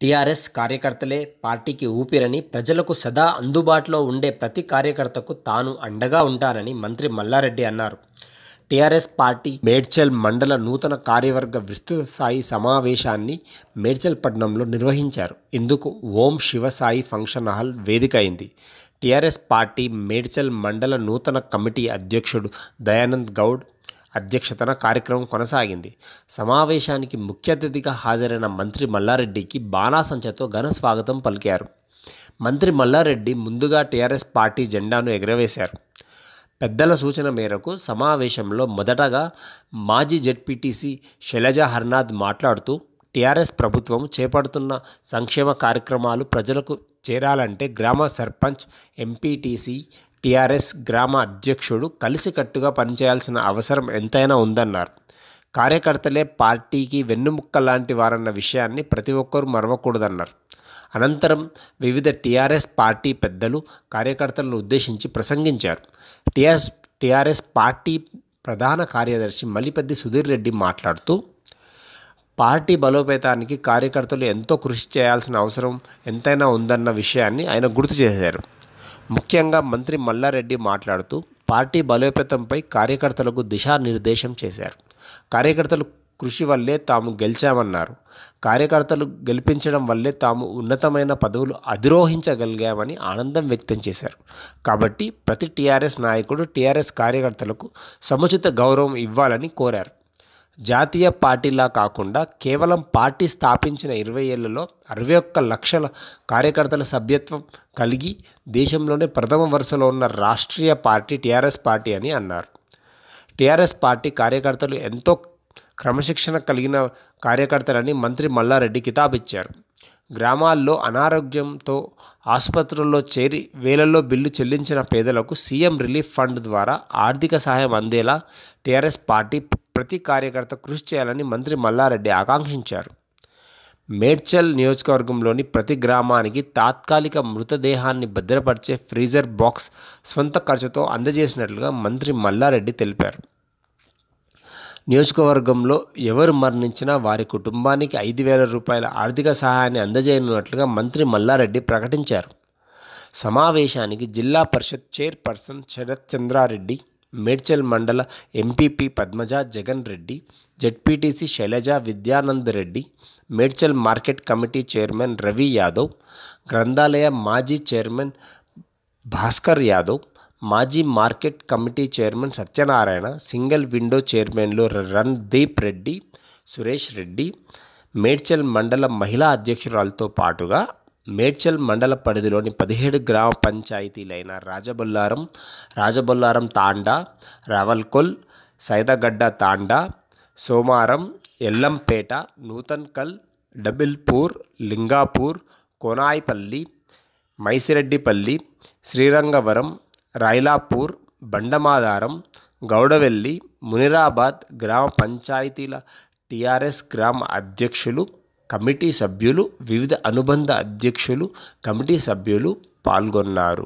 TRS కార్యకర్తలే పార్టీకి ఊపిరని ప్రజలకు సదా అందుబాటులో ఉండే ప్రతి కార్యకర్తకు తాను అండగా ఉంటానని మంత్రి మల్లారెడ్డి అన్నారు టీఆర్ఎస్ పార్టీ మేడ్చల్ మండల నూతన కార్యవర్గ విస్తృత స్థాయి సమావేశాన్ని మేడ్చల్ పట్టణంలో నిర్వహించారు ఇందుకు ఓం శివసాయి ఫంక్షన్ హాల్ వేదిక అయింది టీఆర్ఎస్ పార్టీ మేడ్చల్ మండల నూతన కమిటీ అధ్యక్షుడు దయానంద్ గౌడ్ అధ్యక్షతన కార్యక్రమం కొనసాగింది సమావేశానికి ముఖ్య అతిథిగా హాజరైన మంత్రి మల్లారెడ్డికి బాణాసంచతో ఘన స్వాగతం పలికారు మంత్రి మల్లారెడ్డి ముందుగా టీఆర్ఎస్ పార్టీ జెండాను ఎగురవేశారు పెద్దల సూచన మేరకు సమావేశంలో మొదటగా మాజీ జెడ్పీటీసీ శైలజ హర్నాథ్ మాట్లాడుతూ టీఆర్ఎస్ ప్రభుత్వం చేపడుతున్న సంక్షేమ కార్యక్రమాలు ప్రజలకు చేరాలంటే గ్రామ సర్పంచ్ ఎంపీటీసీ టీఆర్ఎస్ గ్రామ అధ్యక్షుడు కలిసికట్టుగా పనిచేయాల్సిన అవసరం ఎంతైనా ఉందన్నారు కార్యకర్తలే పార్టీకి వెన్నుముక్క లాంటి వారన్న విషయాన్ని ప్రతి ఒక్కరూ మరవకూడదన్నారు అనంతరం వివిధ టీఆర్ఎస్ పార్టీ పెద్దలు కార్యకర్తలను ఉద్దేశించి ప్రసంగించారు టీఆర్ఎస్ టీఆర్ఎస్ పార్టీ ప్రధాన కార్యదర్శి మలిపెద్ది సుధీర్ రెడ్డి మాట్లాడుతూ పార్టీ బలోపేతానికి కార్యకర్తలు ఎంతో కృషి చేయాల్సిన అవసరం ఎంతైనా ఉందన్న విషయాన్ని ఆయన గుర్తు చేశారు ముఖ్యంగా మంత్రి మల్లారెడ్డి మాట్లాడుతూ పార్టీ బలోపేతంపై కార్యకర్తలకు దిశానిర్దేశం చేశారు కార్యకర్తలు కృషి వల్లే తాము గెలిచామన్నారు కార్యకర్తలు గెలిపించడం వల్లే తాము ఉన్నతమైన పదవులు అధిరోహించగలిగామని ఆనందం వ్యక్తం చేశారు కాబట్టి ప్రతి టీఆర్ఎస్ నాయకుడు టీఆర్ఎస్ కార్యకర్తలకు సముచిత గౌరవం ఇవ్వాలని కోరారు జాతీయ పార్టీలా కాకుండా కేవలం పార్టీ స్థాపించిన ఇరవై ఏళ్లలో అరవై ఒక్క లక్షల కార్యకర్తల సభ్యత్వం కలిగి దేశంలోనే ప్రథమ వరుసలో ఉన్న రాష్ట్రీయ పార్టీ టీఆర్ఎస్ పార్టీ అని అన్నారు టీఆర్ఎస్ పార్టీ కార్యకర్తలు ఎంతో క్రమశిక్షణ కలిగిన కార్యకర్తలని మంత్రి మల్లారెడ్డి కితాబిచ్చారు గ్రామాల్లో అనారోగ్యంతో ఆసుపత్రుల్లో చేరి వేలల్లో బిల్లు చెల్లించిన పేదలకు సీఎం రిలీఫ్ ఫండ్ ద్వారా ఆర్థిక సహాయం అందేలా టీఆర్ఎస్ పార్టీ ప్రతి కార్యకర్త కృషి చేయాలని మంత్రి మల్లారెడ్డి ఆకాంక్షించారు మేడ్చల్ నియోజకవర్గంలోని ప్రతి గ్రామానికి తాత్కాలిక మృతదేహాన్ని భద్రపరిచే ఫ్రీజర్ బాక్స్ స్వంత ఖర్చుతో అందజేసినట్లుగా మంత్రి మల్లారెడ్డి తెలిపారు నియోజకవర్గంలో ఎవరు మరణించినా వారి కుటుంబానికి ఐదు వేల రూపాయల ఆర్థిక సహాయాన్ని అందజేయనున్నట్లుగా మంత్రి మల్లారెడ్డి ప్రకటించారు సమావేశానికి జిల్లా పరిషత్ చైర్పర్సన్ శరత్ చంద్రారెడ్డి మేడ్చల్ మండల MPP Padmaja Jagan Reddy ZPTC Shailaja Vidyanand Reddy Medchal market committee chairman Ravi Yadav గ్రంథాలయ మాజీ చైర్మన్ భాస్కర్ యాదవ్ మాజీ market committee chairman Satyanarayana single window చైర్మన్లు రణ్దీప్ రెడ్డి సురేష్ రెడ్డి మేడ్చల్ మండల మహిళా అధ్యక్షురాలతో పాటుగా మేడ్చల్ మండల పరిధిలోని పదిహేడు గ్రామ పంచాయతీలైన రాజబొల్లారం రాజబొల్లారం తాండా రావల్కొల్ సైదగడ్డ తాండా సోమారం ఎల్లంపేట నూతన్కల్ డబిల్పూర్ లింగాపూర్ కోనాయిపల్లి మైసిరెడ్డిపల్లి శ్రీరంగవరం రైలాపూర్ బండమాదారం గౌడవెల్లి మునిరాబాద్ గ్రామ పంచాయతీల టీఆర్ఎస్ గ్రామ అధ్యక్షులు కమిటీ సభ్యులు వివిధ అనుబంధ అధ్యక్షులు కమిటీ సభ్యులు పాల్గొన్నారు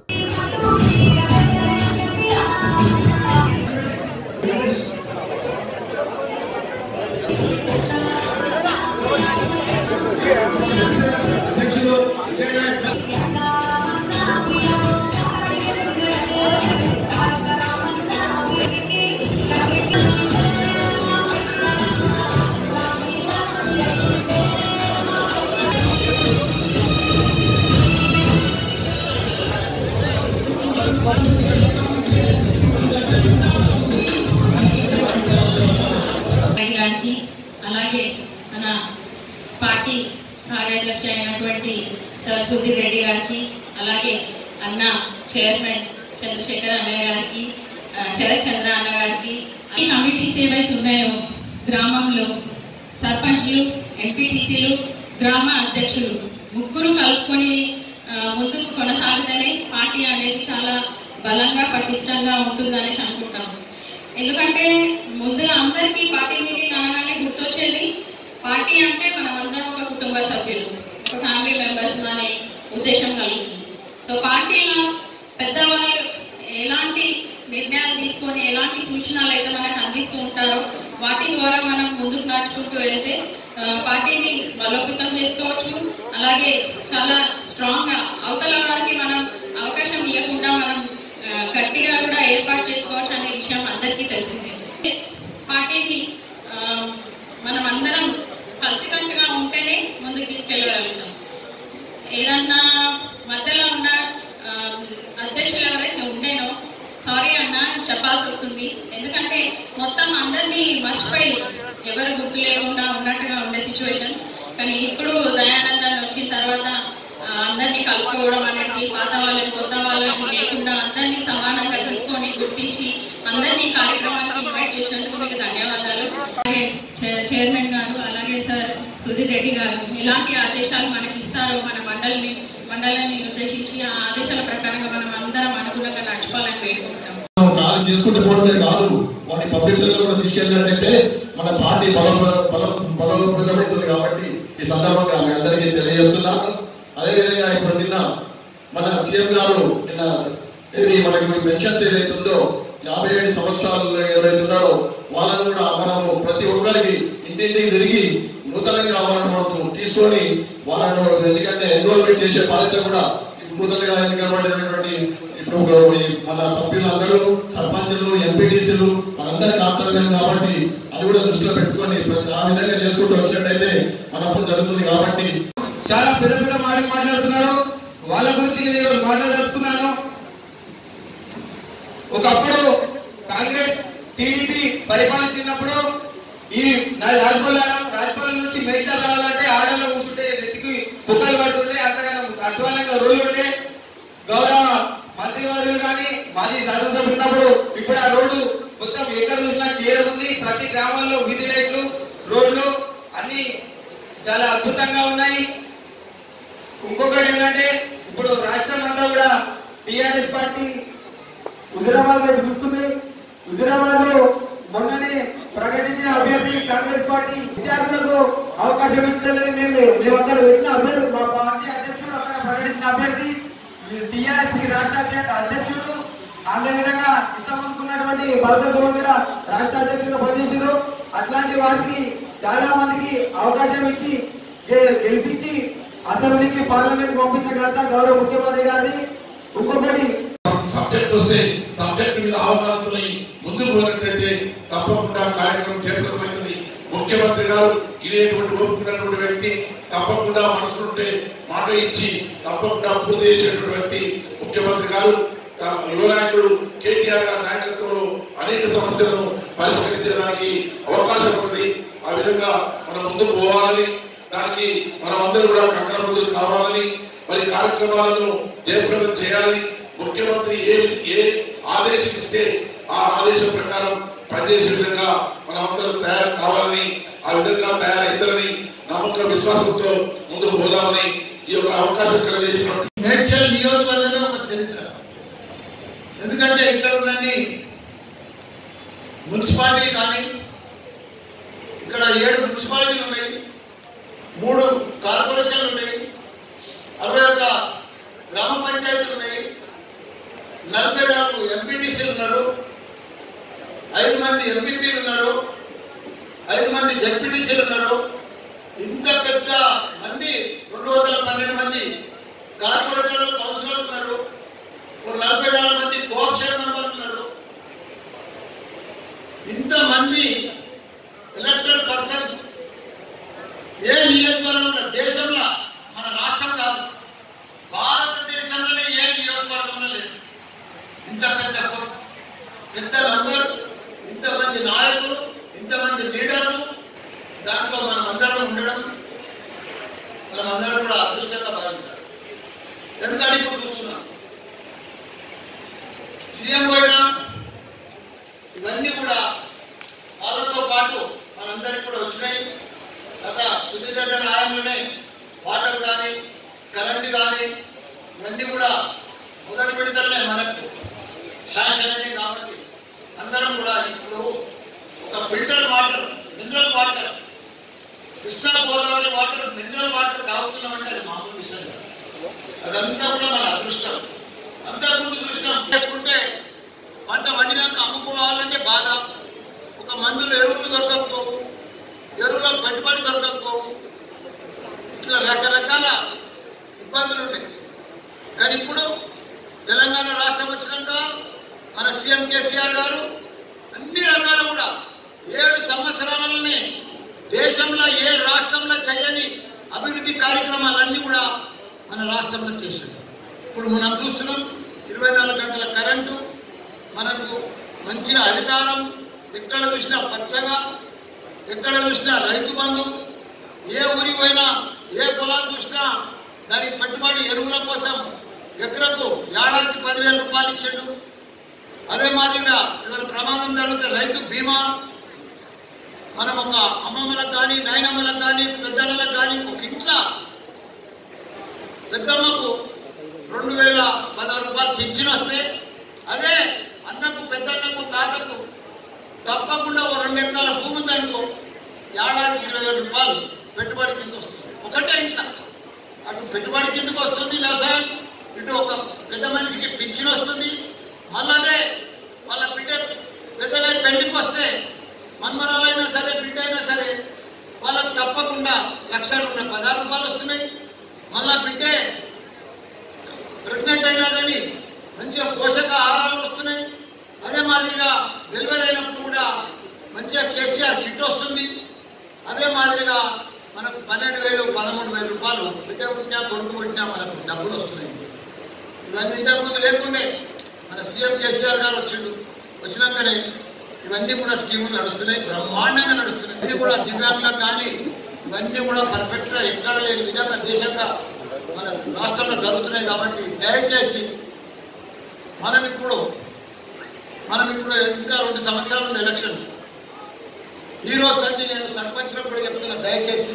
రెడ్డి గారికి అలాగే మన పార్టీ కార్యదర్శి అయినటువంటి సార్ సుధీర్ రెడ్డి గారికి అలాగే అన్న చైర్మన్ చంద్రశేఖర్ అన్నయ్య గారికి ఆ, శరత్ చంద్ర అన్న గారికి ఈ కమిటీస్ ఏవైతే ఉన్నాయో గ్రామంలో సర్పంచ్లు ఎంపీటీసీలు గ్రామ అధ్యక్షులు ముగ్గురు కలుపుకొని ఆ, ముందుకు కొనసాగితేనే పార్టీ అనేది చాలా బలంగా పటిష్టంగా ఉంటుందనేసి అనుకుంటాం ఎందుకంటే ముందుగా అందరికీ పార్టీ మీటింగ్ అనగానే గుర్తొచ్చేది పార్టీ అంటే మనం అందరం ఒక కుటుంబ సభ్యులు ఒక ఫ్యామిలీ మెంబర్స్ అనే ఉద్దేశం కలుగుతుంది సో పార్టీలో పెద్దవాళ్ళు ఎలాంటి నిర్ణయాలు తీసుకొని ఎలాంటి సూచనలు అయితే మనకు అందిస్తూ ఉంటారో వాటి ద్వారా మనం ముందుకు నడుచుకుంటూ వెళ్తే ఆ, పార్టీని బలోపేతం చేసుకోవచ్చు అలాగే అలాగే చాలా స్ట్రాంగ్ గా అవతల వారికి మనం అవకాశం ఇవ్వకుండా మనం ఆ, గట్టిగా కూడా ఏర్పాటు చేసుకోవచ్చు అనే విషయం అందరికీ తెలిసిందే పార్టీని ఆ, మనం అందరం కలిసికట్టుగా ఉంటేనే ముందుకు తీసుకెళ్ళగలుగుతాం ఏదన్నా మధ్యలో ఉన్న ఆ, అధ్యక్షులు ఎవరైతే ఉండేనో సారీ అన్న చెప్పాల్సి వస్తుంది ఎందుకంటే మొత్తం అందరినీ మర్చిపోయి ఎవరు గుర్తు లేకుండా ఉన్నట్టుగా ఉండే సిచ్యువేషన్ కానీ ఇప్పుడు దయానందన్ వచ్చిన తర్వాత ఆ, అందరినీ కలుపుకోవడం అనేది పాత వాళ్ళని కొత్త వాళ్ళని లేకుండా అందరినీ సమానంగా తీసుకొని గుర్తించి అందరినీ ఈ కార్యక్రమానికి ఇన్వైట్ చేసినందుకు మీకు ధన్యవాదాలు అలాగే చైర్- చైర్మన్ గారు అలాగే సార్ సుధీర్ రెడ్డి గారు ఎలాంటి ఆదేశాలు మనకి ఇస్తారో మన మండలిని మండలిని ఉద్దేశించి ఆ ఆదేశాల ప్రకారంగా మనం అందరం అనుగుణంగా నడుచుకోవాలని వేడుకుంటాం కాదు చేసుకుంటే పోవడమే కాదు వాటి పబ్లిక్ లో కూడా తీసుకెళ్ళినట్టయితే మన పార్టీ బలం బలం బలోపేతమవుతుంది కాబట్టి ఈ సందర్భంగా మీ అందరికీ తెలియజేస్తున్నాను అదేవిధంగా ఇప్పుడు నిన్న మన సీఎం గారు నిన్న ఇది మనకి పెన్షన్స్ ఏదైతే ఉందో యాభై ఏడు సంవత్సరాలు ఎవరైతే ఉన్నారో వాళ్ళని కూడా మనము ప్రతి ఒక్కరికి ఇంటింటికి తిరిగి నూతనంగా మనము తీసుకొని వాళ్ళను ఎందుకంటే ఎన్రోల్మెంట్ చేసే బాధ్యత కూడా ఇప్పుడు నూతనంగా ఎన్నికబడినటువంటి ఇప్పుడు ఈ మన సభ్యులందరూ సర్పంచులు ఎంపీటీసీలు మనందరి కర్తవ్యం కాబట్టి అది కూడా దృష్టిలో పెట్టుకొని ప్రతి ఆ విధంగా చేసుకుంటూ వచ్చినట్టయితే మన పని జరుగుతుంది కాబట్టి చాలా పెద్ద పెద్ద మాట మాట్లాడుతున్నారు వాళ్ళ గురించి నేను ఈరోజు మాట్లాడుతున్నాను ఒకప్పుడు కాంగ్రెస్ టీడీపీ పరిపాలించినప్పుడు ఈ నా రాజపాలెం రాజపాలెం నుంచి మేడ్చల్ రావాలంటే ఆడలో కూర్చుంటే నెత్తికి కుక్కలు పడుతుంటే అంతగానో అధ్వానంగా రోజులు ఉంటే గౌరవ మంత్రి వర్యులు కానీ మాజీ శాసనసభ ఉన్నప్పుడు ఇప్పుడు ఆ రోడ్డు మొత్తం ఎక్కడ చూసినా క్లియర్ ఉంది ప్రతి గ్రామాల్లో వీధి లైట్లు రోడ్లు అన్ని చాలా అద్భుతంగా ఉన్నాయి ఇంకొకటి ఏంటంటే ఇప్పుడు రాష్ట్రం అంతా కూడా టిఆర్ఎస్ పార్టీ హుజురాబాద్ లో చూస్తుంది హుజురాబాద్ లో మొన్ననే ప్రకటించిన అభ్యర్థి కాంగ్రెస్ పార్టీ విద్యార్థులకు అవకాశం ఇచ్చలేదు మేము మేము అక్కడ పెట్టిన అభ్యర్థి మా పార్టీ అధ్యక్షుడు అక్కడ ప్రకటించిన అభ్యర్థి టిఆర్ఎస్ రాష్ట్ర అధ్యక్ష అధ్యక్షుడు అదే విధంగా ఇంతమందుకున్నటువంటి భరత గోవింద రాష్ట్ర అధ్యక్షుడు పనిచేసారు అట్లాంటి వారికి చాలా మందికి అవకాశం ఇచ్చి గె- గెలిపించి అసెంబ్లీకి పార్లమెంట్ పంపించగలత గౌరవ ముఖ్యమంత్రి గారిని ఇంకొకటి సబ్జెక్ట్ వస్తే సబ్జెక్ట్ మీద అవగాహనతో ముందుకు పోయినట్లయితే తప్పకుండా కార్యక్రమం చేపట్టమైనది ముఖ్యమంత్రి గారు ఇదేటువంటి ఓపుకున్నటువంటి వ్యక్తి తప్పకుండా మనసుంటే మాట ఇచ్చి తప్పకుండా పూర్తి చేసేటువంటి వ్యక్తి ముఖ్యమంత్రి గారు తా- యువ నాయకుడు కేటీఆర్ గారి నాయకత్వంలో అనేక సమస్యలను పరిష్కరించడానికి అవకాశం ఉంది ఆ విధంగా మనం ముందుకు పోవాలని దానికి మనం అందరూ కూడా కంకణ కావాలని మరి కార్యక్రమాలను జయప్రదం చేయాలని ముఖ్యమంత్రి ఏ ఏ ఆదేశం ఇస్తే ఆ ఆదేశం ప్రకారం పనిచేసే విధంగా మనం అందరం తయారు కావాలని ఆ విధంగా తయారైతారని నమ్మకం విశ్వాసంతో ముందుకు పోదామని ఈ యొక్క అవకాశం కలిగజేసినటువంటి మేడ్చల్ నియోజకవర్గమే ఒక చరిత్ర ఎందుకంటే ఇక్కడ ఉన్నన్ని మున్సిపాలిటీ కానీ ఇక్కడ ఏడు మున్సిపాలిటీలు ఉన్నాయి మూడు కార్పొరేషన్లు ఉన్నాయి అరవై ఒక్క గ్రామ పంచాయతీలు ఉన్నాయి నలభై నాలుగు ఎంపీటీసీలు ఉన్నారు ఐదు మంది ఎంపీపీలు ఉన్నారు ఐదు మంది జడ్పీటీసీలు ఉన్నారు ఇంత పెద్ద మంది రెండు వందల పన్నెండు మంది కార్పొరేటర్లు కౌన్సిలర్లు ఉన్నారు ఒక నలభై నాలుగు మంది కోఆప్షన్ మెంబర్లు ఉన్నారు ఇంతమంది ఎలక్టెడ్ పర్సన్స్ ఏ నియోజకవర్గంలో దేశంలో మన రాష్ట్రం కాదు భారతదేశంలోనే ఏ నియోజకవర్గంలో లేదు ఇంత పెద్ద కొ- పెద్ద నంబర్ ఇంతమంది నాయకులు ఇంతమంది లీడర్లు దాంట్లో మనం అందరం ఉండడం మనం అందరం కూడా అదృష్టంగా భావించాలి ఎందుకంటే ఇప్పుడు చూస్తున్నాం సీఎం పోయినా ఇవన్నీ కూడా వాళ్ళతో పాటు మనందరికి కూడా వచ్చినాయి గత సుదీర్ఘ న్యాయంలోనే వాటర్ కానీ కరెంట్ కానీ ఇవన్నీ కూడా మొదటి విడతలనే మనకు శాంక్షన్ అయినాయి కాబట్టి అందరం కూడా ఇప్పుడు ఒక filter water mineral water Krishna Godavari water mineral water తాగుతున్నామంటే అది మామూలు విషయం కాదు అదంతా కూడా మన అదృష్టం అంతకుముందు దృష్టం చేసుకుంటే పంట వండినాక అమ్ముకోవాలంటే బాధ ఒక మందులు ఎరువులు దొరకకపోవు ఎరువులకు పెట్టుబడి దొరకకపోవు ఇట్లా రకరకాల ఇబ్బందులు ఉంటాయి కానీ ఇప్పుడు తెలంగాణ రాష్ట్రం వచ్చినాక మన సీఎం కేసీఆర్ గారు అన్ని రకాల కూడా ఏడు సంవత్సరాలనే దేశంలో ఏ రాష్ట్రంలో చేయని అభివృద్ధి కార్యక్రమాలన్నీ కూడా మన రాష్ట్రంలో చేశారు ఇప్పుడు మనం చూస్తున్నాం ఇరవై నాలుగు గంటల కరెంటు మనకు మంచిగా అధికారం ఎక్కడ చూసినా పచ్చగా ఎక్కడ చూసినా రైతు బంధు ఏ ఊరికి పోయినా ఏ పొలాలు చూసినా దానికి పెట్టుబడి ఎరువుల కోసం ఎకరకు ఏడాదికి పదివేల రూపాయలు ఇచ్చాడు అదే మాదిరిగా ఏదైనా ప్రమాదం జరిగితే రైతు బీమా మనం ఒక అమ్మమ్మలకు కానీ నాయనమ్మలకు కానీ పెద్దలకు కానీ ఒక ఇంట్లో పెద్దమ్మకు రెండు వేల పదహారు రూపాయలు పింఛన్ వస్తే అదే అన్నకు పెద్దన్నకు తాతకు తప్పకుండా ఓ రెండు ఎకరాల భూమి ఉందనుకో ఏడాదికి ఇరవై వేల రూపాయలు పెట్టుబడి కింద వస్తుంది ఒకటే ఇంత అటు పెట్టుబడి కిందకు వస్తుంది వ్యవసాయం ఇటు ఒక పెద్ద మనిషికి పింఛన్ వస్తుంది మళ్ళీ అదే వాళ్ళ బిడ్డ పెద్దగా పెళ్లికి వస్తే మన్మరాలైనా సరే బిడ్డ అయినా సరే వాళ్ళకు తప్పకుండా లక్ష రూపాయలు పదహారు రూపాయలు వస్తున్నాయి మళ్ళా బిడ్డే ప్రెగ్నెంట్ అయినా కానీ మంచిగా పోషక ఆహారాలు వస్తున్నాయి అదే మాదిరిగా డెలివరీ అయినప్పుడు కూడా మంచిగా కేసీఆర్ కిట్ వస్తుంది అదే మాదిరిగా మనకు పన్నెండు వేలు పదమూడు వేల రూపాయలు బిడ్డ పుట్టినా కొడుకు పుట్టినా మనకు డబ్బులు వస్తున్నాయి ఇవన్నీ ఇంతకుముందు లేకుండే మన సీఎం కేసీఆర్ గారు వచ్చిండు వచ్చినాకనే ఇవన్నీ కూడా స్కీములు నడుస్తున్నాయి బ్రహ్మాండంగా నడుస్తున్నాయి ఇది కూడా దివ్యాంగులకు కానీ ఇవన్నీ కూడా పర్ఫెక్ట్ గా ఎక్కడ లేని విధంగా దేశంగా మన రాష్ట్రంలో జరుగుతున్నాయి కాబట్టి దయచేసి మనం ఇప్పుడు మనం ఇప్పుడు ఇంకా రెండు సంవత్సరాల ఉంది ఎలక్షన్ ఈ రోజు సంచి నేను సర్పంచ్లో కూడా చెప్తున్నా దయచేసి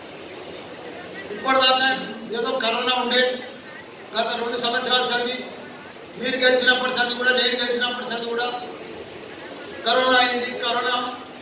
ఇప్పటిదాకా ఏదో కరోనా ఉండే గత రెండు సంవత్సరాల సంది మీరు గెలిచినప్పటి సంది కూడా నేను గెలిచినప్పటి సంది కూడా కరోనా అయింది కరోనా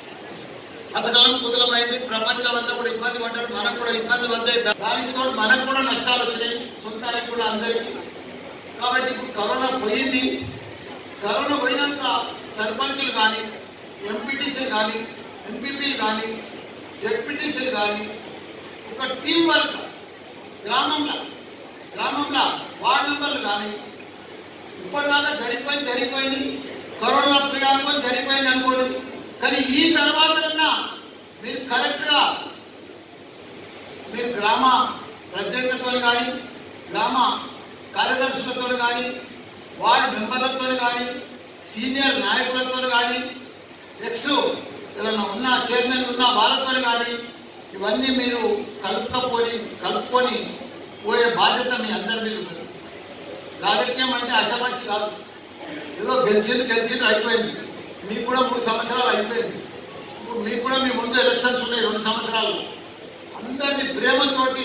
పథకాలం కుదలమైంది ప్రపంచం అంతా కూడా ఇబ్బంది పడ్డారు మనకు కూడా ఇబ్బంది పడ్డాయి దానితో మనకు కూడా నష్టాలు వచ్చినాయి సొంతానికి కూడా అందరికీ కాబట్టి ఇప్పుడు కరోనా పోయింది కరోనా పోయినాక సర్పంచులు కానీ ఎంపీటీసీలు కానీ ఎంపీపీలు కానీ జడ్పీటీసీలు కానీ ఒక టీం వర్క్ గ్రామంలో గ్రామంలో వార్డు మెంబర్లు కానీ ఇప్పటిదాకా జరిగిపోయింది జరిగిపోయింది కరోనా పీడ అనుకోని జరిగిపోయింది అనుకోండి కానీ ఈ తర్వాతనన్నా మీరు కరెక్ట్గా మీరు గ్రామ ప్రెసిడెంట్లతో కానీ గ్రామ కార్యదర్శులతో కానీ వార్డు మెంబర్లతో కానీ సీనియర్ నాయకులతో కానీ నెక్స్ట్ ఏదైనా ఉన్న చైర్మన్ ఉన్న వాళ్ళతో కానీ ఇవన్నీ మీరు కలుపుకపోని కలుపుకొని పోయే బాధ్యత మీ అందరి మీద ఉంది రాజకీయం అంటే అసమంచి కాదు ఏదో గెలిచింది గెలిచింది అయిపోయింది మీకు కూడా మూడు సంవత్సరాలు అయిపోయింది ఇప్పుడు మీకు కూడా మీ ముందు ఎలక్షన్స్ ఉన్నాయి రెండు సంవత్సరాలు అందరినీ ప్రేమతోటి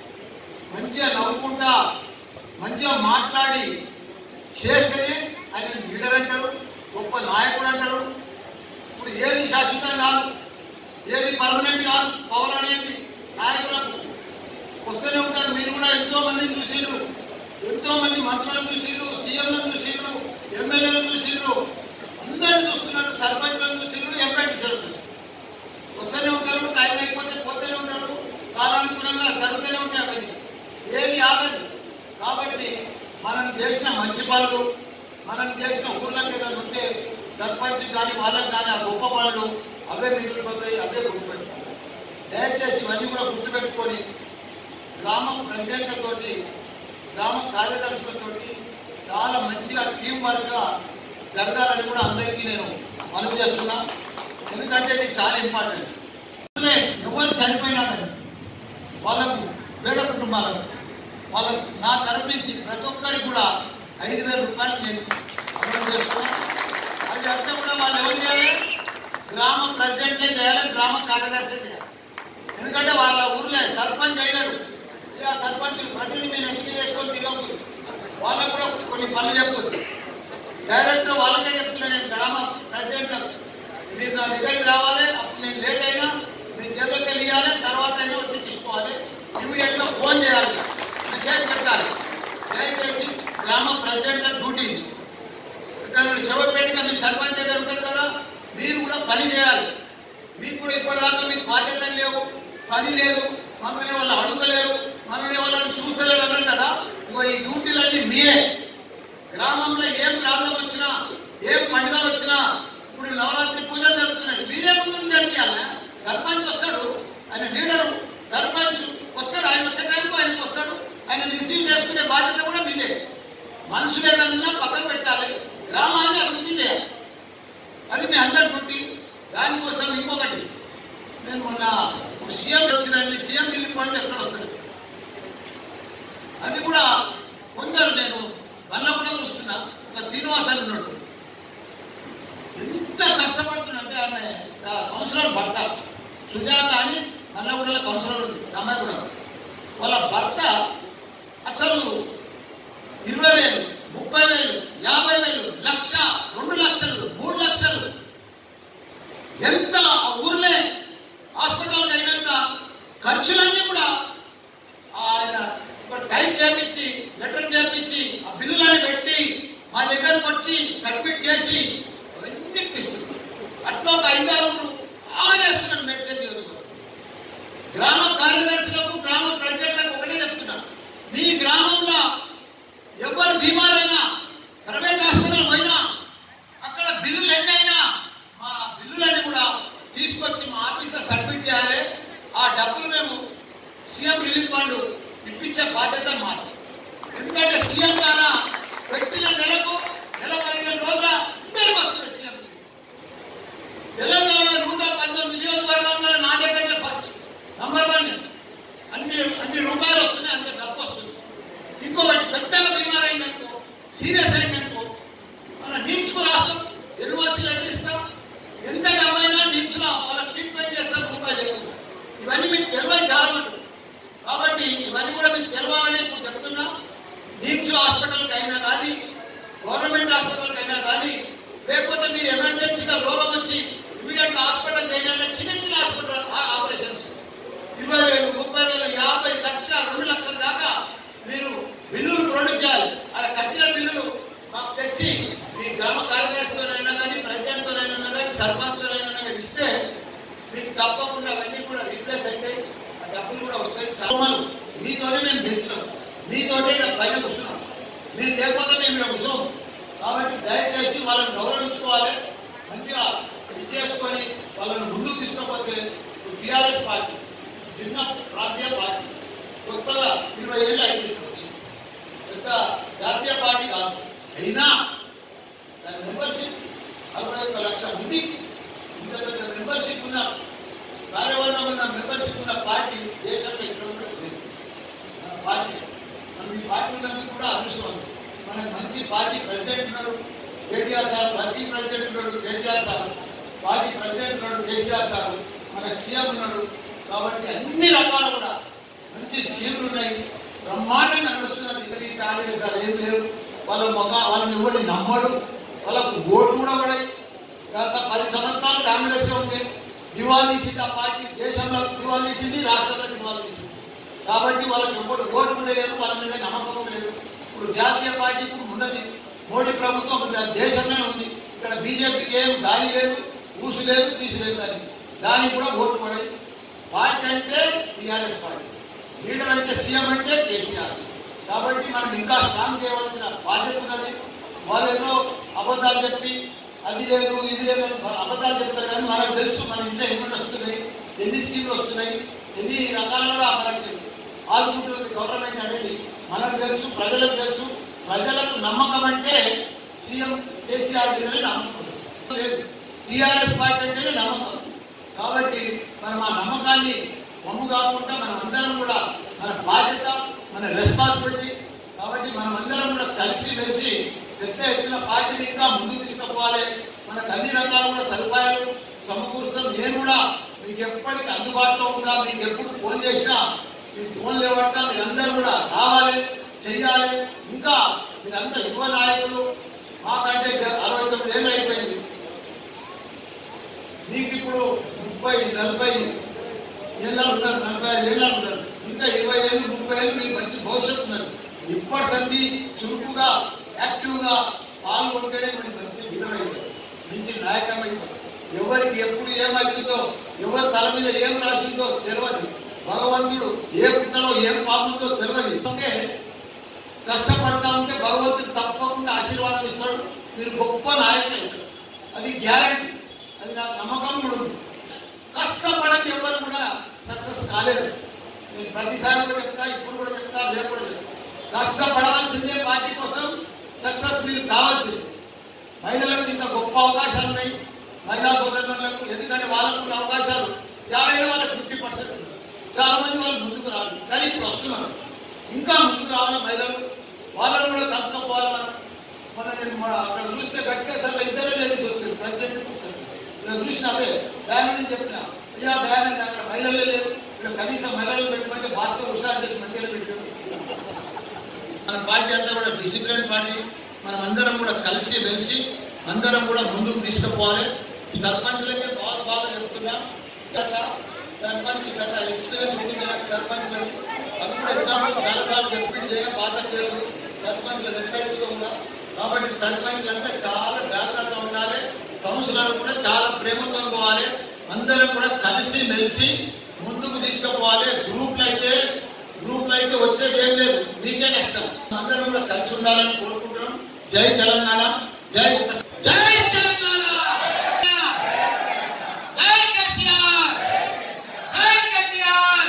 మంచిగా నవ్వుకుంటా మంచిగా మాట్లాడి చేస్తేనే ఆయన లీడర్ అంటారు గొప్ప నాయకుడు అంటారు ఇప్పుడు ఏది శాశ్వతం కాదు ఏది పర్మనెంట్ కాదు పవర్ అనేది నాయకులకు వస్తూనే ఉంటారు మీరు కూడా ఎంతో మందిని చూసిండ్రు ఎంతో మంది మంత్రులను చూసిండ్రు సీఎంలను చూసిండ్రు ఎమ్మెల్యేలను చూసిండ్రు అందరిని చూస్తున్నారు సర్పంచ్లను చూసిండ్రు ఎంపీటీసీలను చూసిండ్రు వస్తూనే ఉంటారు టైం అయిపోతే పోతూనే ఉంటారు కాలానుగుణంగా జరుగుతూనే ఉంటాయి అవన్నీ ఏది ఆగదు కాబట్టి మనం చేసిన మంచి పనులు మనం చేసిన ఊర్లకు ఏదైనా ఉంటే సర్పంచ్ కానీ వాళ్ళకి కానీ ఆ గొప్ప పనులు అవే మిగిలిపోతాయి అవే గుర్తుపెట్టుకోవాలి దయచేసి ఇవన్నీ కూడా గుర్తుపెట్టుకొని గ్రామ ప్రెసిడెంట్లతోటి గ్రామ కార్యదర్శులతోటి చాలా మంచిగా టీం వర్క్గా జరగాలని కూడా అందరికీ నేను మనవి చేస్తున్నా ఎందుకంటే ఇది చాలా ఇంపార్టెంట్ అసలే ఎవరు చనిపోయినా కానీ వాళ్ళకు పేద కుటుంబాలకు వాళ్ళకు నా తరపు నుంచి ప్రతి ఒక్కరికి కూడా ఐదు వేల రూపాయలు నేను అమలు చేస్తున్నాను అది అంతా కూడా వాళ్ళు ఎవరు చేయాలి గ్రామ ప్రెసిడెంటే చేయాలి గ్రామ కార్యదర్శి చేయాలి ఎందుకంటే వాళ్ళ ఊర్లో సర్పంచ్ అయ్యాడు ఇక సర్పంచ్ ప్రతిదీ మేము ఇంటికి చేసుకొని తిరగదు వాళ్ళకు కూడా కొన్ని పనులు చెప్పొద్దు డైరెక్ట్ వాళ్ళకే చెప్తున్నా నేను గ్రామ ప్రెసిడెంట్ మీరు నా దగ్గరికి రావాలి అప్పుడు నేను లేట్ అయినా మీ జేబులకి వెళ్ళాలి తర్వాత అయినా వచ్చి తీసుకోవాలి ఇమీడియట్ గా ఫోన్ చేయాలి మెసేజ్ పెట్టాలి దయచేసి గ్రామ ప్రెసిడెంట్ డ్యూటీ ఇది. ఇక్కడ శివపేటగా మీ సర్పంచ్ దగ్గర ఉంటుంది కదా మీరు కూడా పని చేయాలి మీకు కూడా ఇప్పటిదాకా మీకు బాధ్యత లేవు పని లేదు మమ్మల్ని వాళ్ళు అడుగుతలేరు మమ్మల్ని వాళ్ళని చూస్తలేరు అన్నారు కదా తల్లి మీరే గ్రామంలో ఏం ప్రాబ్లం వచ్చినా ఏం పండుగలు వచ్చినా ఇప్పుడు నవరాత్రి పూజలు జరుగుతున్నాయి మీరే ముందు జరిపించాలి సర్పంచ్ వస్తాడు ఆయన లీడరు సర్పంచ్ వస్తాడు ఆయన వచ్చే టైంకు ఆయనకు వస్తాడు ఆయన రిసీవ్ చేసుకునే బాధ్యత కూడా మీదే మనుషులు ఏదన్నా పక్కన పెట్టాలి గ్రామాన్ని అభివృద్ధి చేయాలి అది మీ అందరి పుట్టి దానికోసం ఇంకొకటి నేను మొన్న ఇప్పుడు సీఎం వచ్చినండి సీఎం ఢిల్లీ పాయింట్ ఎక్కడ వస్తాడు అది కూడా కొందరు నేను వల్ల కూడా చూస్తున్నా ఒక శ్రీనివాస్ అని ఉన్నాడు ఎంత కష్టపడుతున్నంటే ఆమె కౌన్సిలర్ భర్త సుజాత అని మల్లగూడలో కౌన్సిలర్ ఉంది అమ్మాయి కూడా వాళ్ళ భర్త అసలు ఇరవై వేలు ముప్పై వేలు యాభై వేలు లక్ష రెండు లక్షలు మూడు లక్షలు ఎంత ఆ ఊర్లే హాస్పిటల్కి అయినాక ఖర్చులన్నీ కూడా ఆయన ఒక టైం చేపించి లెటర్ చేపించి ఆ బిల్లులని పెట్టి మా దగ్గరకు వచ్చి సబ్మిట్ చేసి అవన్నీ ఇప్పిస్తున్నారు అట్లా ఒక ఐదారు బాగా చేస్తున్నారు మెడిసిన్ నియోజకవర్గం గ్రామ కార్యదర్శులకు గ్రామ ప్రజలకు ఒకటే చెప్తున్నా మీ గ్రామంలో ఎవరు బీమారైనా ప్రైవేట్ హాస్పిటల్ పోయినా అక్కడ బిల్లులు ఎన్నైనా మా బిల్లులన్నీ కూడా తీసుకొచ్చి మా ఆఫీస్లో సబ్మిట్ చేయాలి ఆ డబ్బులు మేము సీఎం రిలీఫ్ ఫండ్ ఇప్పించే బాధ్యత మాది ఎందుకంటే సీఎం ద్వారా పెట్టిన నెలకు నెల పదిహేను రోజుల అందరికి వస్తుంది సీఎం రిలీఫ్. తెలంగాణ నూట పంతొమ్మిది నియోజకవర్గంలో నా దగ్గర ఫస్ట్ నంబర్ వన్ అన్ని అన్ని రూపాయలు వస్తున్నాయి అంత డబ్బు వస్తుంది ఇంకొకటి పెద్దగా బీమార్ అయిందనుకో సీరియస్ అయిందనుకో మన నిమ్స్కు రాస్తాం యూనివర్సిటీ లెటర్ ఇస్తాం ఎంత డబ్బైనా నిమ్స్లో వాళ్ళ ట్రీట్మెంట్ చేస్తాం రూపాయలు లేకుండా ఇవన్నీ మీకు తెలియదు చాలా మటుకు. కాబట్టి ఇవన్నీ కూడా మీకు తెలవాలని ఇప్పుడు చెప్తున్నా నిమ్స్ హాస్పిటల్కి అయినా కానీ గవర్నమెంట్ హాస్పిటల్కి అయినా కానీ లేకపోతే మీరు ఎమర్జెన్సీగా రోగం వచ్చి ఇమీడియట్ హాస్పిటల్ చేయాలంటే చిన్న చిన్న హాస్పిటల్ ఆపరేషన్స్ ఇరవై వేలు ముప్పై వేలు యాభై లక్ష రెండు లక్షల దాకా మీరు బిల్లులు ప్రొడ్యూస్ చేయాలి అక్కడ కట్టిన బిల్లులు మాకు తెచ్చి మీ గ్రామ కార్యదర్శితోనైనా కానీ ప్రెసిడెంట్తోనైనా కానీ సర్పంచ్తోనైనా కానీ ఇస్తే మీకు తప్పకుండా అవన్నీ కూడా రీప్లేస్ అవుతాయి ఆ డబ్బులు కూడా వస్తాయి చమలు మీతోనే మేము గెలిచినాం మీతోనే ఇక్కడ పైన కూర్చున్నాం మీరు లేకపోతే మేము ఇక్కడ కూర్చోం కాబట్టి దయచేసి వాళ్ళని గౌరవించుకోవాలి మంచిగా ఇది చేసుకొని వాళ్ళని ముందుకు తీసుకపోతే టీఆర్ఎస్ పార్టీ చిన్న ప్రాంతీయ పార్టీ కొత్తగా ఇరవై ఏళ్ళు అయిపోయింది వచ్చి పెద్ద జాతీయ పార్టీ కాదు అయినా దాని మెంబర్షిప్ నలభై ఒక్క లక్షల మంది ఇంత పెద్ద మెంబర్షిప్ ఉన్న కార్యవర్గం ఉన్న మెంబర్షిప్ ఉన్న పార్టీ దేశంలో ఇక్కడ ఉన్నట్టు లేదు మన పార్టీ మనం ఈ పార్టీ ఉన్నందుకు కూడా అదృష్టం మనకు మంచి పార్టీ ప్రెసిడెంట్ ఉన్నారు కేటీఆర్ సార్ పార్టీ ప్రెసిడెంట్ ఉన్నాడు కేటీఆర్ సార్ పార్టీ ప్రెసిడెంట్ ఉన్నాడు కేసీఆర్ సార్ మనకు సీఎం ఉన్నాడు కాబట్టి అన్ని రకాలు కూడా మంచి స్కీములు ఉన్నాయి బ్రహ్మాండంగా నడుస్తున్నది ఇతని కాంగ్రెస్ ఏం లేవు వాళ్ళ మొగ వాళ్ళని ఎవరిని నమ్మడు వాళ్ళకు ఓటు కూడా పడాయి గత పది సంవత్సరాలు కాంగ్రెస్ ఉండే దివాళీ తీసింది ఆ పార్టీ దేశంలో దివాళీ తీసింది రాష్ట్రంలో దివాళీ తీసింది కాబట్టి వాళ్ళకి ఎవరు ఓటు కూడా లేదు వాళ్ళ మీద నమ్మకం లేదు ఇప్పుడు జాతీయ పార్టీ ఇప్పుడు ఉన్నది మోడీ ప్రభుత్వం ఉంది, అది దేశంలో ఉంది ఇక్కడ బీజేపీకి ఏం గాలి లేదు ఊసు లేదు తీసి లేదు దానికి దానికి కూడా ఓటు పడాయి పార్టీ అంటే టీఆర్ఎస్ పార్టీ లీడర్ అంటే సీఎం అంటే కేసీఆర్ కాబట్టి మనం ఇంకా స్ట్రాంగ్ చేయవలసిన బాధ్యత ఉన్నది వాళ్ళు ఏదో అబద్ధాలు చెప్పి అది లేదు ఇది లేదు అని అబద్ధాలు చెప్తారు కానీ మనకు తెలుసు మన ఇంట్లో ఎన్ని వస్తున్నాయి ఎన్ని స్కీమ్లు వస్తున్నాయి ఎన్ని రకాలుగా మనకి ఆదుకుంటుంది గవర్నమెంట్ అనేది మనకు తెలుసు ప్రజలకు తెలుసు ప్రజలకు నమ్మకం అంటే సీఎం కేసీఆర్ మీదనే నమ్మకం లేదు టీఆర్ఎస్ పార్టీ అంటేనే నమ్మకం కాబట్టి మనం ఆ నమ్మకాన్ని వమ్ము కాకుండా మనం అందరం కూడా మన బాధ్యత మన రెస్పాన్సిబిలిటీ కాబట్టి మనం అందరం కూడా కలిసి మెలిసి పెద్ద ఎత్తున పార్టీని ఇంకా ముందుకు తీసుకుపోవాలి మనకు అన్ని రకాల కూడా సదుపాయాలు సమకూరుస్తాం నేను కూడా మీకు ఎప్పటికీ అందుబాటులో ఉంటా మీకు ఎప్పుడు ఫోన్ చేసినా మీ ఫోన్ లేవట్లా మీరందరూ కూడా రావాలి చెయ్యాలి ఇంకా మీరంతా యువ నాయకులు మాకంటే అరవై తొమ్మిది ఏళ్ళు అయిపోయింది మీకు ఇప్పుడు ముప్పై నలభై ఏళ్ళ ఉన్నారు నలభై ఐదు ఏళ్ళ ఉన్నారు ఇంకా ఇరవై ఏళ్ళు ముప్పై ఏళ్ళు మీకు మంచి భవిష్యత్తు ఉన్నది ఇప్పటి సంధి చురుకుగా యాక్టివ్గా పాల్గొంటేనే మనకి మంచి లీడర్ అవుతారు మంచి నాయకం అవుతారు ఎవరికి ఎప్పుడు ఏమవుతుందో ఎవరి తల మీద ఏం రాసిందో తెలియదు భగవంతుడు ఏ పుట్టలో ఏం పాముందో తెలియదు అంటే కష్టపడతా ఉంటే మీరు గొప్ప నాయకులు అవుతారు. అది గ్యారంటీ అది నాకు నమ్మకం కూడా ఉంది కష్టపడని ఎవరు కూడా సక్సెస్ కాలేదు నేను ప్రతిసారి కూడా చెప్తా ఇప్పుడు కూడా చెప్తా రేపు కూడా చెప్తా కష్టపడాల్సిందే పార్టీ కోసం సక్సెస్ మీరు కావాల్సిందే మహిళలకు ఇంకా గొప్ప అవకాశాలు ఉన్నాయి మహిళా సోదరులకు ఎందుకంటే వాళ్ళకు కూడా అవకాశాలు యాభై వాళ్ళకి ఫిఫ్టీ పర్సెంట్ చాలా మంది వాళ్ళు ముందుకు రాదు కానీ ఇప్పుడు వస్తున్నారు ఇంకా ముందుకు రావాలి మహిళలు వాళ్ళని కూడా కలుసుకోవాలి మనం మన నేను మన అక్కడ చూస్తే గట్కేసర్లో ఇద్దరే లేడీస్ వచ్చారు ప్రెసిడెంట్ ఇక్కడ చూసిన అదే దయానంద్ చెప్పిన అయ్యా దయానంద్ అక్కడ మహిళలే లేరు ఇక్కడ కనీసం మహిళలు పెట్టుకుంటే భాస్కర్ హుషారు చేసి మంచిగా పెట్టారు మన పార్టీ అంతా కూడా డిసిప్లిన్ పార్టీ మనం అందరం కూడా కలిసి మెలిసి అందరం కూడా ముందుకు తీసుకుపోవాలి ఈ సర్పంచ్లకే బాగా బాగా చెప్తున్నా గత సర్పంచ్ గత ఎక్స్పీరియన్స్ ఉంది కదా సర్పంచ్ మరి అవి కూడా ఎగ్జాంపుల్ చాలా సార్లు రిపీట్ చేయ పాత పేరు సర్పంచ్ రెచ్చయితూ ఉన్నా కాబట్టి సర్పంచ్ అంటే చాలా జాగ్రత్తగా ఉండాలి కౌన్సిలర్ కూడా చాలా ప్రేమతో పోవాలి అందరం కూడా కలిసి మెలిసి ముందుకు తీసుకుపోవాలి గ్రూప్లు అయితే గ్రూప్ లో అయితే వచ్చేది ఏం లేదు మీకే నష్టం అందరం కూడా కలిసి ఉండాలని కోరుకుంటున్నాం జై తెలంగాణ జై జై తెలంగాణ జై కేసీఆర్ జై కేసీఆర్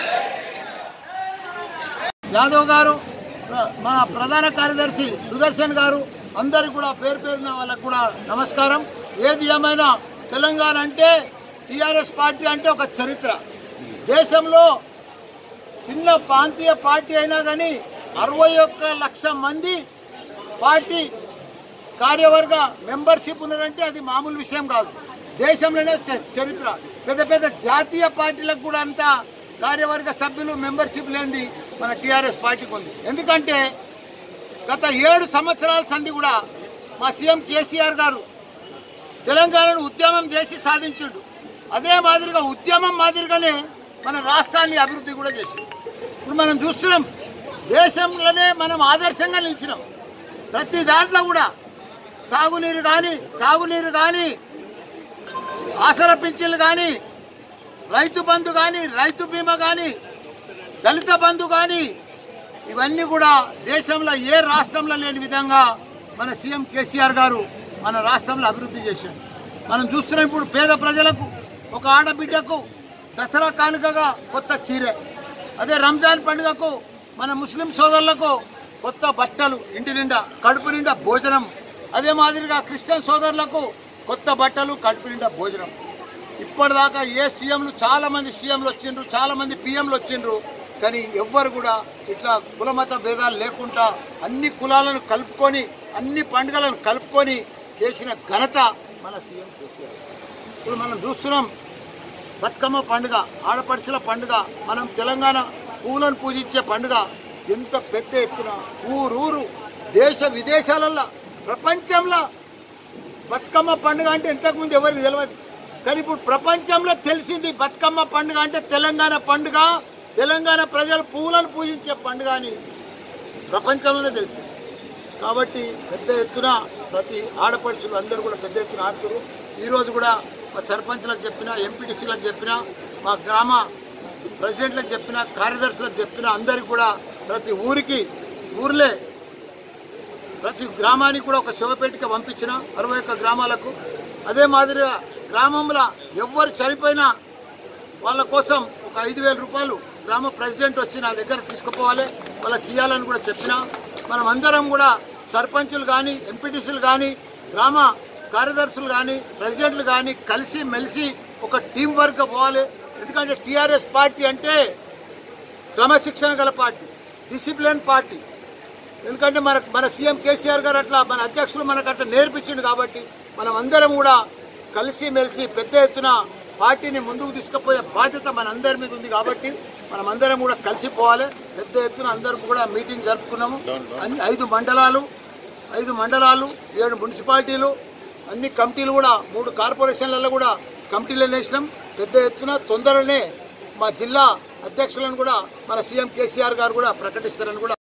యాదవ్ గారు ప్ర- మన ప్రధాన కార్యదర్శి సుదర్శన్ గారు అందరికి కూడా పేరు పేరున వాళ్ళకు కూడా నమస్కారం ఏది ఏమైనా తెలంగాణ అంటే టిఆర్ఎస్ పార్టీ అంటే ఒక చరిత్ర దేశంలో చిన్న ప్రాంతీయ పార్టీ అయినా కానీ అరవై ఒక్క లక్ష మంది పార్టీ కార్యవర్గ మెంబర్షిప్ ఉన్నారంటే అది మామూలు విషయం కాదు దేశంలోనే చ- చరిత్ర పెద్ద పెద్ద జాతీయ పార్టీలకు కూడా అంత కార్యవర్గ సభ్యులు మెంబర్షిప్ లేనిది మన టీఆర్ఎస్ పార్టీకి ఉంది ఎందుకంటే గత ఏడు సంవత్సరాల సంధి కూడా మా సీఎం కేసీఆర్ గారు తెలంగాణను ఉద్యమం చేసి సాధించుండు అదే మాదిరిగా ఉద్యమం మాదిరిగానే మన రాష్ట్రాన్ని అభివృద్ధి కూడా చేసిండు ఇప్పుడు మనం చూస్తున్నాం దేశంలోనే మనం ఆదర్శంగా నిలిచినాం ప్రతి దాంట్లో కూడా సాగునీరు కానీ తాగునీరు కానీ ఆసర పింఛన్లు కానీ రైతు బంధు కానీ రైతు బీమా కానీ దళిత బంధు కానీ ఇవన్నీ కూడా దేశంలో ఏ రాష్ట్రంలో లేని విధంగా మన సీఎం కేసీఆర్ గారు మన రాష్ట్రంలో అభివృద్ధి చేశాడు మనం చూస్తున్నాం ఇప్పుడు పేద ప్రజలకు ఒక ఆడబిడ్డకు దసరా కానుకగా కొత్త చీరె అదే రంజాన్ పండుగకు మన ముస్లిం సోదరులకు కొత్త బట్టలు ఇంటి నిండా కడుపు నిండా భోజనం అదే మాదిరిగా క్రిస్టియన్ సోదరులకు కొత్త బట్టలు కడుపు నిండా భోజనం ఇప్పటిదాకా ఏ సీఎంలు చాలా మంది సీఎంలు వచ్చిండ్రు చాలా మంది పిఎంలు వచ్చిండ్రు కానీ ఎవ్వరు కూడా ఇట్లా కులమత భేదాలు లేకుండా అన్ని కులాలను కలుపుకొని అన్ని పండుగలను కలుపుకొని చేసిన ఘనత మన సీఎం కేసీఆర్ ఇప్పుడు మనం చూస్తున్నాం బతుకమ్మ పండుగ ఆడపడుచుల పండుగ మనం తెలంగాణ పువ్వులను పూజించే పండుగ ఎంత పెద్ద ఎత్తున ఊరూరు దేశ విదేశాలల్లో ప్రపంచంలో బతుకమ్మ పండుగ అంటే ఇంతకుముందు ఎవరికి తెలియదు కానీ ఇప్పుడు ప్రపంచంలో తెలిసింది బతుకమ్మ పండుగ అంటే తెలంగాణ పండుగ తెలంగాణ ప్రజలు పువ్వులను పూజించే పండుగ అని ప్రపంచంలోనే తెలిసింది కాబట్టి పెద్ద ఎత్తున ప్రతి ఆడపడుచులు అందరూ కూడా పెద్ద ఎత్తున ఆడుతారు ఈరోజు కూడా మా సర్పంచ్లకు చెప్పిన ఎంపీటీసీలకు చెప్పిన మా గ్రామ ప్రెసిడెంట్లకు చెప్పిన కార్యదర్శులకు చెప్పిన అందరికి కూడా ప్రతి ఊరికి ఊర్లే ప్రతి గ్రామానికి కూడా ఒక శివపేటిక పంపించిన అరవై ఒక్క గ్రామాలకు అదే మాదిరిగా గ్రామంలో ఎవ్వరు చనిపోయినా వాళ్ళ కోసం ఒక ఐదు వేల రూపాయలు గ్రామ ప్రెసిడెంట్ వచ్చి నా దగ్గర తీసుకుపోవాలి వాళ్ళకి ఇవ్వాలని కూడా చెప్పిన మనం అందరం కూడా సర్పంచులు కానీ ఎంపీటీసీలు కానీ గ్రామ కార్యదర్శులు కానీ ప్రెసిడెంట్లు కానీ కలిసి మెలిసి ఒక టీం వర్క్ పోవాలి ఎందుకంటే టీఆర్ఎస్ పార్టీ అంటే క్రమశిక్షణ గల పార్టీ డిసిప్లిన్ పార్టీ ఎందుకంటే మన మన సీఎం కేసీఆర్ గారు అట్లా మన అధ్యక్షులు మనకు అట్లా నేర్పించిండు కాబట్టి మనం అందరం కూడా కలిసి మెలిసి పెద్ద ఎత్తున పార్టీని ముందుకు తీసుకుపోయే బాధ్యత మన అందరి మీద ఉంది కాబట్టి మనం అందరం కూడా కలిసిపోవాలి పెద్ద ఎత్తున అందరం కూడా మీటింగ్ జరుపుకున్నాము అన్ని ఐదు మండలాలు ఐదు మండలాలు ఏడు మున్సిపాలిటీలు అన్ని కమిటీలు కూడా మూడు కార్పొరేషన్లలో కూడా కమిటీలు వేసినాం పెద్ద ఎత్తున తొందరనే మా జిల్లా అధ్యక్షులను కూడా మన సీఎం కేసీఆర్ గారు కూడా ప్రకటిస్తారని కూడా